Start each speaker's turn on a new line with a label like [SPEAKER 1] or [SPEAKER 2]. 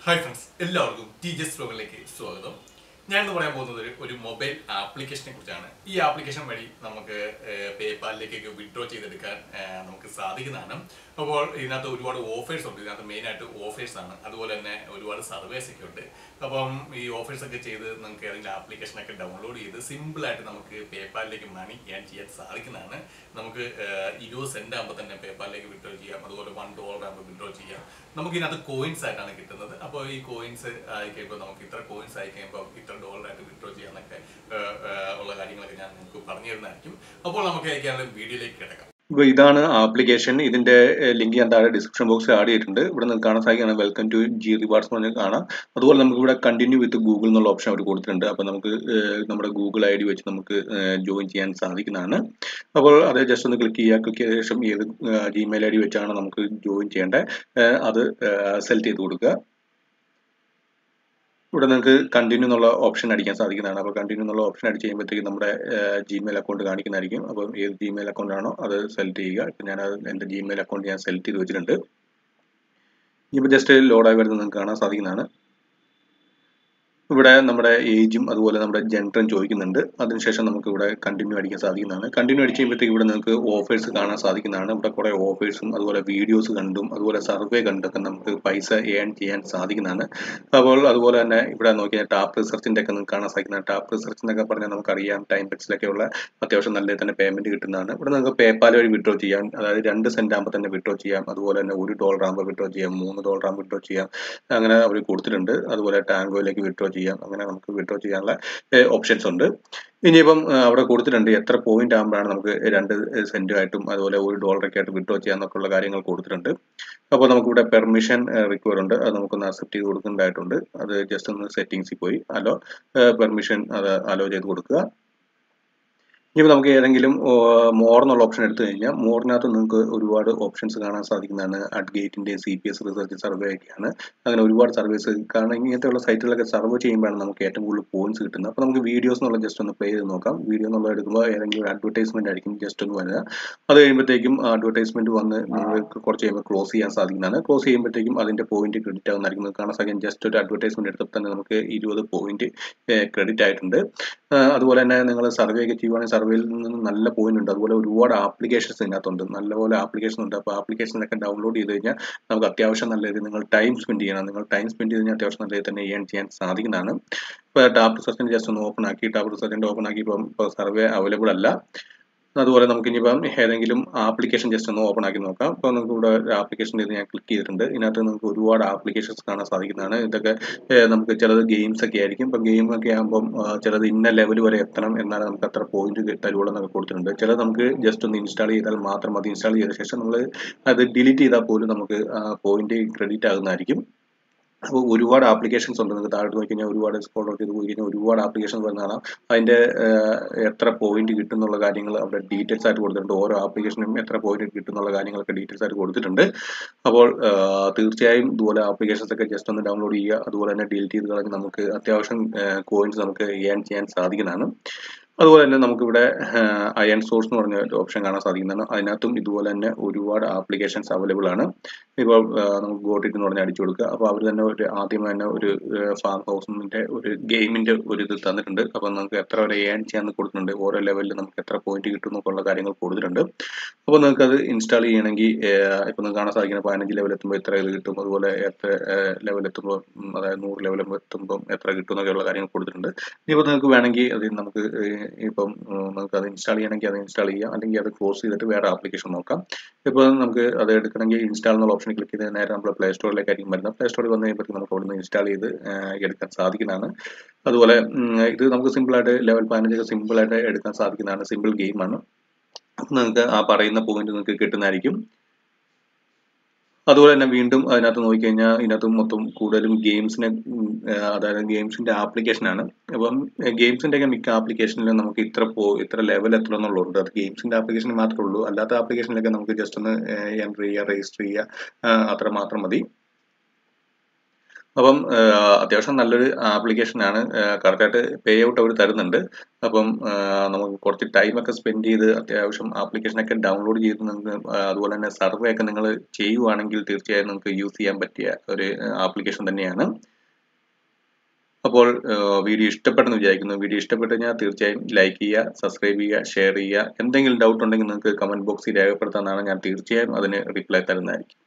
[SPEAKER 1] hi friends എല്ലാവർക്കും T G S ബ്ലോഗിലേക്ക് സ്വാഗതം ഞാൻ ഇന്ന് പറയാൻ പോകുന്നത് ഒരു- ഒരു മൊബൈൽ ആപ്ലിക്കേഷനെ കുറിച്ചാണ് ഈ ആപ്ലിക്കേഷൻ വഴി നമുക്ക് പേപ്പാലിലേക്കൊക്കെ വിഡ്രോ ചെയ്തെടുക്കാൻ ആ, നമുക്ക് സാധിക്കുന്നതാണ് അപ്പോൾ ഇതിനകത്ത് ഒരുപാട് ഓഫേഴ്സ് ഉണ്ട് ഇതിനകത്ത് മെയിനായിട്ട് ഓഫേഴ്സ് ആണ് അതുപോലെ തന്നെ ഒരുപാട് സർവേസ് ഒക്കെ ഉണ്ട് അപ്പം ഈ ഓഫേഴ്സ് ഒക്കെ ചെയ്ത് നമുക്ക് ഏതെങ്കിലും ആപ്ലിക്കേഷൻ ഒക്കെ ഡൗൺലോഡ് ചെയ്ത് സിമ്പിളായിട്ട് നമുക്ക് പേപ്പാലിലേക്ക് മണി ഏൺ ചെയ്യാൻ സാധിക്കുന്നതാണ് നമുക്ക് ആ, ഇരുപത് സെന്റ് ആകുമ്പോൾ തന്നെ പേപ്പാലിലേക്ക് വിഡ്രോ ചെയ്യാം അതുപോലെ വൺ ഡോളർ ആകുമ്പോൾ വിഡ്രോ ചെയ്യാം നമുക്ക് ഇതിനകത്ത് കോയിൻസ് ആയിട്ടാണ് കിട്ടുന്നത് അപ്പോൾ ഈ കോയിൻസ് ആയി കഴിയുമ്പോൾ നമുക്ക് ഇത്ര കോയിൻസ് ആയി കഴിയുമ്പോൾ ഇത്ര ഡോളർ ആയിട്ട് വിഡ്രോ ചെയ്യാന്നൊക്കെ ആ, ആ, ഉള്ള കാര്യങ്ങളൊക്കെ ഞാൻ നിങ്ങൾക്ക് പറഞ്ഞു തരുന്നതായിരിക്കും അപ്പോൾ നമുക്ക് അയക്കാനുള്ള വീഡിയോയിലേക്ക് കിടക്കാം
[SPEAKER 2] ഇപ്പൊ ഇതാണ് ആപ്ലിക്കേഷൻ ഇതിന്റെ ലിങ്ക് ഞാൻ താഴെ ഡിസ്ക്രിപ്ഷൻ ബോക്സിൽ ആഡ് ചെയ്തിട്ടുണ്ട് ഇവിടെ നിങ്ങൾക്ക് കാണാൻ സാധിക്കുകയാണ് വെൽക്കം ടു ജി റിവാർഡ്സ് എന്ന് പറഞ്ഞാൽ കാണാം അതുപോലെ നമുക്ക് ഇവിടെ കണ്ടിന്യൂ വിത്ത് ഗൂഗിൾ എന്നുള്ള ഓപ്ഷൻ അവർ കൊടുത്തിട്ടുണ്ട് അപ്പോൾ നമുക്ക് ഏഹ്, നമ്മുടെ ഗൂഗിൾ ഐ ഡി വെച്ച് നമുക്ക് ജോയിൻ ചെയ്യാൻ സാധിക്കുന്നതാണ് അപ്പോൾ അത് ജസ്റ്റ് ഒന്ന് ക്ലിക്ക് ചെയ്യുക ക്ലിക്ക് ചെയ്ത ശേഷം ഏത് ജിമെയിൽ ഐ ഡി വെച്ചാണ് നമുക്ക് ജോയിൻ ചെയ്യേണ്ടത് ഏഹ്, അത് സെലക്ട് ചെയ്ത് കൊടുക്കുക ഇവിടെ നിങ്ങൾക്ക് കണ്ടിന്യൂ എന്നുള്ള ഓപ്ഷൻ അടിക്കാൻ സാധിക്കുന്നതാണ് അപ്പോൾ കണ്ടിന്യൂ എന്നുള്ള ഓപ്ഷൻ അടിച്ച് കഴിയുമ്പോഴത്തേക്കും നമ്മുടെ ജിമെയിൽ അക്കൗണ്ട് കാണിക്കുന്നതായിരിക്കും അപ്പോൾ ഏത് ജിമെയിൽ അക്കൗണ്ട് ആണോ അത് സെലക്ട് ചെയ്യുക ഇപ്പം ഞാൻ എൻ്റെ ജിമെയിൽ അക്കൗണ്ട് ഞാൻ സെലക്ട് ചെയ്ത് വെച്ചിട്ടുണ്ട് ഇപ്പോൾ ജസ്റ്റ് ലോഡായി വരുന്നത് നിങ്ങൾക്ക് കാണാൻ സാധിക്കുന്നതാണ് ഇവിടെ നമ്മുടെ ഏജും അതുപോലെ നമ്മുടെ ജെൻഡറും ചോദിക്കുന്നുണ്ട് അതിനുശേഷം നമുക്ക് ഇവിടെ കണ്ടിന്യൂ അടിക്കാൻ സാധിക്കുന്നതാണ് കണ്ടിന്യൂ അടിച്ച് കഴിയുമ്പോഴത്തേക്ക് ഇവിടെ നിങ്ങൾക്ക് ഓഫേഴ്സ് കാണാൻ സാധിക്കുന്നതാണ് ഇവിടെ കുറേ ഓഫേഴ്സും അതുപോലെ വീഡിയോസ് കണ്ടും അതുപോലെ സർവേ കണ്ടൊക്കെ നമുക്ക് പൈസ ഏൺ ചെയ്യാൻ സാധിക്കുന്നതാണ് അപ്പോൾ അതുപോലെ തന്നെ ഇവിടെ നോക്കിയാൽ ടാപ്പ് റിസർച്ചിൻ്റെ ഒക്കെ നിങ്ങൾക്ക് കാണാൻ സാധിക്കുന്നതാണ് ടാപ്പ് റിസർച്ച് എന്നൊക്കെ പറഞ്ഞാൽ നമുക്കറിയാം ടൈം ബെറ്റ്സിലൊക്കെ ഉള്ള അത്യാവശ്യം നല്ല തന്നെ പേയ്മെന്റ് കിട്ടുന്നതാണ് ഇവിടെ നിങ്ങൾക്ക് പേപ്പാൽ വഴി വിഡ്രോ ചെയ്യാം അതായത് രണ്ട് സെന്റ് ആകുമ്പോൾ തന്നെ വിഡ്രോ ചെയ്യാം അതുപോലെ തന്നെ ഒരു ഡോളർ ആകുമ്പോൾ വിഡ്രോ ചെയ്യാം മൂന്ന് ഡോളർ ആകുമ്പോൾ വിഡ്രോ ചെയ്യാം അങ്ങനെ അവർ കൊടുത്തിട്ടുണ്ട് അതുപോലെ ടാങ്കോയിലേക്ക് വിഡ്രോ ചെയ്യാം അങ്ങനെ നമുക്ക് വിഡ്രോ ചെയ്യാനുള്ള ഓപ്ഷൻസ് ഉണ്ട് ഇനിയിപ്പം ആ, അവിടെ കൊടുത്തിട്ടുണ്ട് എത്ര പോയിന്റ് ആകുമ്പോഴാണ് നമുക്ക് രണ്ട് സെന്റുമായിട്ടും അതുപോലെ ഒരു ഡോളറൊക്കെ ആയിട്ട് വിഡ്രോ ചെയ്യാന്നൊക്കെ ഉള്ള കാര്യങ്ങൾ കൊടുത്തിട്ടുണ്ട് അപ്പോൾ നമുക്കിവിടെ പെർമിഷൻ റിക്വയർ ഉണ്ട് അത് നമുക്കൊന്ന് അക്സെപ്റ്റ് ചെയ്ത് കൊടുക്കേണ്ടതായിട്ടുണ്ട് അത് ജസ്റ്റ് ഒന്ന് സെറ്റിങ്സിൽ പോയി അലോ പെർമിഷൻ അത് അലോ ചെയ്ത് കൊടുക്കുക ഇനിയിപ്പോൾ നമുക്ക് ഏതെങ്കിലും മോർ എന്നുള്ള ഓപ്ഷൻ എടുത്തു കഴിഞ്ഞാൽ മോറിനകത്ത് നിങ്ങൾക്ക് ഒരുപാട് ഓപ്ഷൻസ് കാണാൻ സാധിക്കുന്നതാണ് അഡ്ഗേറ്റിൻ്റെ C P S research survey ഒക്കെയാണ് അങ്ങനെ ഒരുപാട് സർവീസ് കാരണം ഇങ്ങനത്തെയുള്ള സൈറ്റുകളൊക്കെ സർവേ ചെയ്യുമ്പോഴാണ് നമുക്ക് ഏറ്റവും കൂടുതൽ പോയിന്റ്സ് കിട്ടുന്നത് അപ്പോൾ നമുക്ക് വീഡിയോസ് എന്നുള്ള ജസ്റ്റ് ഒന്ന് പ്ലേ ചെയ്ത് നോക്കാം വീഡിയോ എന്നുള്ള എടുക്കുമ്പോൾ ഏതെങ്കിലും ഒരു അഡ്വർടൈസ്മെന്റ് ആയിരിക്കും ജസ്റ്റ് ഒന്ന് വരിക അത് കഴിയുമ്പോഴത്തേക്കും അഡ്വർടൈസ്മെന്റ് വന്ന് നിങ്ങൾക്ക് കുറച്ച് കഴിയുമ്പോൾ ക്ലോസ് ചെയ്യാൻ സാധിക്കുന്നതാണ് ക്ലോസ് ചെയ്യുമ്പോഴത്തേക്കും അതിന്റെ പോയിന്റ് ക്രെഡിറ്റ് ആവുന്നതായിരിക്കും നിങ്ങൾക്ക് കാണാൻ സാധിക്കും ജസ്റ്റ് ഒരു അഡ്വർടൈസ്മെന്റ് എടുത്തപ്പോൾ തന്നെ നമുക്ക് ഇരുപത് പോയിന്റ് ക്രെഡിറ്റ് ആയിട്ടുണ്ട് ആ, അതുപോലെ തന്നെ നിങ്ങൾ സർവേ ഒക്കെ ചെയ്യുവാണെങ്കിൽ സർവേയിൽ നിന്ന് നല്ല പോയിന്റ് ഉണ്ട് അതുപോലെ ഒരുപാട് ആപ്ലിക്കേഷൻസ് ഇതിനകത്തുണ്ട് നല്ലപോലെ ആപ്ലിക്കേഷൻ ഉണ്ട് അപ്പോൾ ആപ്ലിക്കേഷനൊക്കെ ഡൗൺലോഡ് ചെയ്ത് കഴിഞ്ഞാൽ നമുക്ക് അത്യാവശ്യം നല്ല രീതിയിൽ നിങ്ങൾ ടൈം സ്പെൻഡ് ചെയ്യണം നിങ്ങൾ ടൈം സ്പെൻഡ് ചെയ്ത് കഴിഞ്ഞാൽ അത്യാവശ്യം നല്ല രീതിയിൽ തന്നെ ഏൺ ചെയ്യാൻ സാധിക്കുന്നതാണ് ഇപ്പോൾ ടാപ്പ് റിസർച്ചിൻ്റെ ജസ്റ്റ് ഒന്ന് ഓപ്പൺ ആക്കി ടാപ്പ് റിസർച്ചിൻ്റെ ഓപ്പൺ ആക്കി ഇപ്പം ഇപ്പോൾ സർവേ അവൈലബിൾ അല്ല അതുപോലെ നമുക്ക് ഇനിയിപ്പം ഏതെങ്കിലും ആപ്ലിക്കേഷൻ ജസ്റ്റ് ഒന്ന് ഓപ്പൺ ആക്കി നോക്കാം ഇപ്പോൾ നമുക്ക് ഇവിടെ ഒരു ആപ്ലിക്കേഷൻ ഇത് ഞാൻ ക്ലിക്ക് ചെയ്തിട്ടുണ്ട് ഇതിനകത്ത് നമുക്ക് ഒരുപാട് ആപ്ലിക്കേഷൻസ് കാണാൻ സാധിക്കുന്നതാണ് ഇതൊക്കെ ഏഹ് നമുക്ക് ചിലത് ഗെയിംസ് ഒക്കെ ആയിരിക്കും ഇപ്പം ഗെയിം ഒക്കെ ആകുമ്പം ആ, ചിലത് ഇന്ന ലെവൽ വരെ എത്തണം എന്നാലും നമുക്ക് അത്ര പോയിന്റ് തരുവുള്ളൂ എന്നൊക്കെ കൊടുത്തിട്ടുണ്ട് ചിലത് നമുക്ക് ജസ്റ്റ് ഒന്ന് ഇൻസ്റ്റാൾ ചെയ്താൽ മാത്രം മതി ഇൻസ്റ്റാൾ ചെയ്ത ശേഷം നമ്മൾ അത് ഡിലീറ്റ് ചെയ്താൽ പോലും നമുക്ക് പോയിന്റ് ക്രെഡിറ്റ് ആകുന്നതായിരിക്കും അപ്പോൾ ഒരുപാട് ആപ്ലിക്കേഷൻസ് ഉണ്ട് നിങ്ങൾക്ക് താഴോട്ട് നോക്കി കഴിഞ്ഞാൽ ഒരുപാട് സ്കോൾ ചെയ്ത് പോയി കഴിഞ്ഞാൽ ഒരുപാട് ആപ്ലിക്കേഷൻസ് വരുന്ന കാണാം അതിൻ്റെ എത്ര പോയിന്റ് കിട്ടും എന്നുള്ള കാര്യങ്ങൾ അവിടെ ഡീറ്റെയിൽസ് ആയിട്ട് കൊടുത്തിട്ടുണ്ട് ഓരോ ആപ്ലിക്കേഷനും എത്ര പോയിന്റ് കിട്ടും എന്നുള്ള കാര്യങ്ങളൊക്കെ ഡീറ്റെയിൽസ് ആയിട്ട് കൊടുത്തിട്ടുണ്ട് അപ്പോൾ ആ, തീർച്ചയായും ഇതുപോലെ ആപ്ലിക്കേഷൻസ് ഒക്കെ ജസ്റ്റ് ഒന്ന് ഡൗൺലോഡ് ചെയ്യുക അതുപോലെ തന്നെ ഡിലീറ്റ് ചെയ്ത് കളഞ്ഞ് നമുക്ക് അത്യാവശ്യം കോയിൻസ് നമുക്ക് ഏൺ ചെയ്യാൻ സാധിക്കുന്നതാണ് അതുപോലെ തന്നെ നമുക്കിവിടെ അയൺ സോഴ്സ് എന്ന് പറഞ്ഞ ഒരു ഓപ്ഷൻ കാണാൻ സാധിക്കുന്നതാണ് അതിനകത്തും ഇതുപോലെ തന്നെ ഒരുപാട് ആപ്ലിക്കേഷൻസ് അവൈലബിൾ ആണ് ഇപ്പോൾ ആ, നമുക്ക് ഗോട്ടിറ്റ് എന്ന് പറഞ്ഞ് അടിച്ചു കൊടുക്കുക അപ്പോൾ അവർ തന്നെ ഒരു ആദ്യം തന്നെ ഒരു ഫാം ഹൗസിൻ്റെ ഒരു ഗെയിമിൻ്റെ ഒരു ഇത് തന്നിട്ടുണ്ട് അപ്പോൾ നമുക്ക് എത്ര വരെ ഏൺ ചെയ്യാന്ന് കൊടുക്കുന്നുണ്ട് ഓരോ ലെവലിൽ നമുക്ക് എത്ര പോയിന്റ് കിട്ടും എന്നൊക്കെയുള്ള കാര്യങ്ങൾ കൊടുത്തിട്ടുണ്ട് അപ്പോൾ നിങ്ങൾക്ക് അത് ഇൻസ്റ്റാൾ ചെയ്യണമെങ്കിൽ ഇപ്പോൾ നിങ്ങൾക്ക് കാണാൻ സാധിക്കുന്ന പതിനഞ്ച് ലെവൽ എത്തുമ്പോൾ എത്ര ഇത് കിട്ടും അതുപോലെ എത്ര ലെവൽ എത്തുമ്പോൾ ഉം, അതായത് നൂറ് ലെവൽ എത്തുമ്പോൾ എത്ര കിട്ടും എന്നൊക്കെയുള്ള കാര്യങ്ങൾ കൊടുത്തിട്ടുണ്ട് ഇനിയിപ്പോൾ നിങ്ങൾക്ക് വേണമെങ്കിൽ അത് നമുക്ക് ഏഹ്, ഇപ്പം ഉം, നമുക്ക് അത് ഇൻസ്റ്റാൾ ചെയ്യണമെങ്കിൽ അത് ഇൻസ്റ്റാൾ ചെയ്യാം അല്ലെങ്കിൽ അത് ക്ലോസ് ചെയ്തിട്ട് വേറെ ആപ്ലിക്കേഷൻ നോക്കാം ഇപ്പോൾ നമുക്ക് അത് എടുക്കണമെങ്കിൽ ഇൻസ്റ്റാൾ എന്നുള്ള ഓപ്ഷൻ ക്ലിക്ക് ചെയ്ത് നേരെ നമ്മൾ പ്ലേ സ്റ്റോറിലേക്കായിരിക്കും വരുന്നത് പ്ലേ സ്റ്റോറിൽ വന്നു കഴിയുമ്പോഴത്തേക്ക് നമുക്ക് അവിടെ നിന്ന് ഇൻസ്റ്റാൾ ചെയ്ത് ഏഹ്, എടുക്കാൻ സാധിക്കുന്നതാണ് അതുപോലെ ഉം, ഇത് നമുക്ക് സിമ്പിളായിട്ട് ലെവൽ പതിനഞ്ചൊക്കെ സിമ്പിളായിട്ട് എടുക്കാൻ സാധിക്കുന്നതാണ് സിമ്പിൾ ഗെയിമാണ് നിങ്ങൾക്ക് ആ പറയുന്ന പോയിന്റ് നിങ്ങൾക്ക് കിട്ടുന്നതായിരിക്കും അതുപോലെ തന്നെ വീണ്ടും അതിനകത്ത് നോക്കിക്കഴിഞ്ഞാൽ ഇതിനകത്ത് മൊത്തം കൂടുതലും ഗെയിംസിനെ ഉം, ഏഹ് അതായത് ഗെയിംസിന്റെ ആപ്ലിക്കേഷൻ ആണ് അപ്പം ഗെയിംസിന്റെ ഒക്കെ മിക്ക ആപ്ലിക്കേഷനിലും നമുക്ക് ഇത്ര പോ ഇത്ര ലെവൽ എത്ര എന്നുള്ളതുണ്ട് അത് ഗെയിംസിന്റെ ആപ്ലിക്കേഷനിൽ മാത്രമേ ഉള്ളൂ അല്ലാത്ത ആപ്ലിക്കേഷനിലൊക്കെ നമുക്ക് ജസ്റ്റ് ഒന്ന് എൻട്രി ചെയ്യുക രജിസ്റ്റർ ചെയ്യുക ആ, അത്ര മാത്രം മതി അപ്പം അത്യാവശ്യം നല്ലൊരു ആപ്ലിക്കേഷനാണ് കറക്റ്റായിട്ട് പേ ഔട്ട് അവർ തരുന്നുണ്ട് അപ്പം നമുക്ക് കുറച്ച് ടൈമൊക്കെ സ്പെൻഡ് ചെയ്ത് അത്യാവശ്യം ആപ്ലിക്കേഷനൊക്കെ ഡൗൺലോഡ് ചെയ്ത് നിങ്ങൾക്ക് അതുപോലെ തന്നെ സർവേ ഒക്കെ നിങ്ങൾ ചെയ്യുവാണെങ്കിൽ തീർച്ചയായും നിങ്ങൾക്ക് യൂസ് ചെയ്യാൻ പറ്റിയ ഒരു ആപ്ലിക്കേഷൻ തന്നെയാണ് അപ്പോൾ വീഡിയോ ഇഷ്ടപ്പെട്ടെന്ന് വിചാരിക്കുന്നു വീഡിയോ ഇഷ്ടപ്പെട്ട് കഴിഞ്ഞാൽ തീർച്ചയായും ലൈക്ക് ചെയ്യുക സബ്സ്ക്രൈബ് ചെയ്യുക ഷെയർ ചെയ്യുക എന്തെങ്കിലും ഡൗട്ട് ഉണ്ടെങ്കിൽ നിങ്ങൾക്ക് കമൻറ്റ് ബോക്സിൽ രേഖപ്പെടുത്താമെന്നാണ് ഞാൻ തീർച്ചയായും അതിന് റിപ്ലൈ തരുന്നതായിരിക്കും